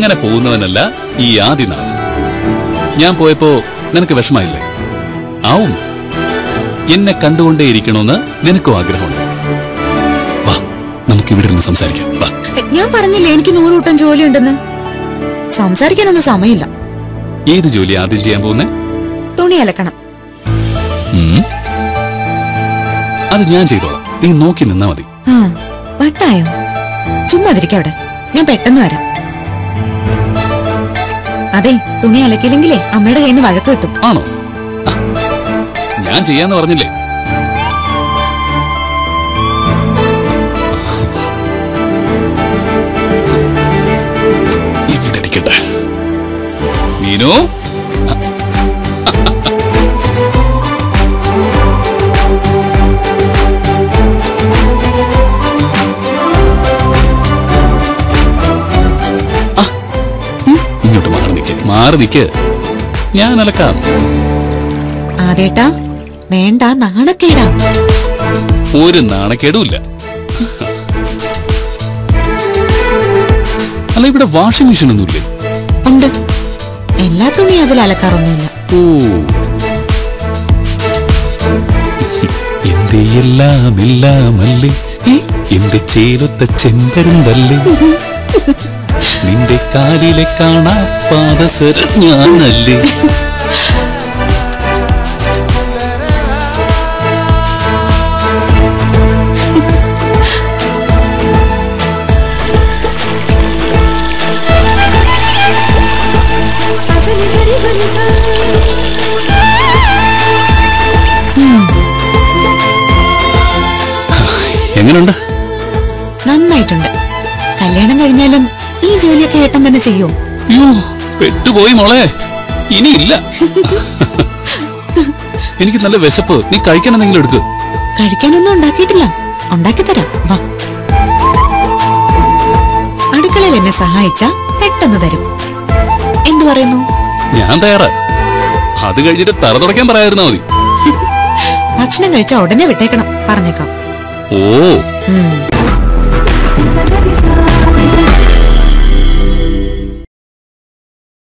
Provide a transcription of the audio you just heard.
അങ്ങനെ പോകുന്നവനല്ല ഈ ആദിനാഥ് ഞാൻ പോയപ്പോ നിനക്ക് വിഷമായില്ലേ ആവും എന്നെ കണ്ടുകൊണ്ടേയിരിക്കണമെന്ന് നിനക്കും ആഗ്രഹമുണ്ട് വാ നമുക്ക് ഇവിടെ നിന്ന് സംസാരിക്കാം വാ എ, ഞാൻ പറഞ്ഞില്ലേ എനിക്ക് നൂറുകൂട്ടം ജോലിയുണ്ടെന്ന് സംസാരിക്കാനൊന്നും സമയമില്ല ഏത് ജോലി ആദ്യം ചെയ്യാൻ പോകുന്നേ തുണി അലക്കണം ഉം. അത് ഞാൻ ചെയ്തോളാം നീ നോക്കി നിന്നാ മതി ആ വട്ടായോ ചുമ്മാതിരിക്ക അവിടെ ഞാൻ പെട്ടെന്ന് വരാം അതെ തുണി അലക്കില്ലെങ്കിലേ അമ്മയുടെ കയ്യിൽ നിന്ന് വഴക്ക് കിട്ടും ആണോ ആ, ഞാൻ ചെയ്യാന്ന് പറഞ്ഞില്ലേ ഇവിടെ ഇരിക്കട്ടെ മീനു ആ, ഉം, ഇങ്ങോട്ട് മാറി നിക്ക് മാറി നിക്ക് ഞാൻ അലക്കാം ആദേട്ടാ വേണ്ട നാണക്കേടാ ഒരു നാണക്കേടുമില്ല അല്ല ഇവിടെ വാഷിംഗ് മെഷീൻ ഒന്നുമില്ലേ ഉണ്ട് എല്ലാ തുണി അതിൽ അലക്കാറൊന്നുമില്ല ഓ എന്റെ എല്ലാം എല്ലാമല്ലേ ഏ? എന്റെ ചേലത്തെ ചെമ്പരുന്തല്ലേ നിന്റെ കാലിലെ കാണാ പാദസര ഞാനല്ലേ എങ്ങനുണ്ട് നന്നായിട്ടുണ്ട് കല്യാണം കഴിഞ്ഞാലും ഈ ജോലിയൊക്കെ ഏട്ടൻ തന്നെ ചെയ്യോ അയ്യോ പെട്ടുപോയി മോളെ ഇനിയില്ല എനിക്ക് നല്ല വിശപ്പ് നീ കഴിക്കാൻ എന്തെങ്കിലും എടുക്ക് കഴിക്കാനൊന്നും ഉണ്ടാക്കിയിട്ടില്ല ഉണ്ടാക്കി തരാം വാ അടുക്കളയിൽ എന്നെ സഹായിച്ച പെട്ടെന്ന് തരും എന്തു പറയുന്നു ഞാൻ തയ്യാറാ അത് കഴിഞ്ഞിട്ട് തറ തുടയ്ക്കാൻ പറയായിരുന്നാ മതി ഭക്ഷണം കഴിച്ച ഉടനെ വിട്ടേക്കണം പറഞ്ഞേക്കാം ഓ ഉം. Sa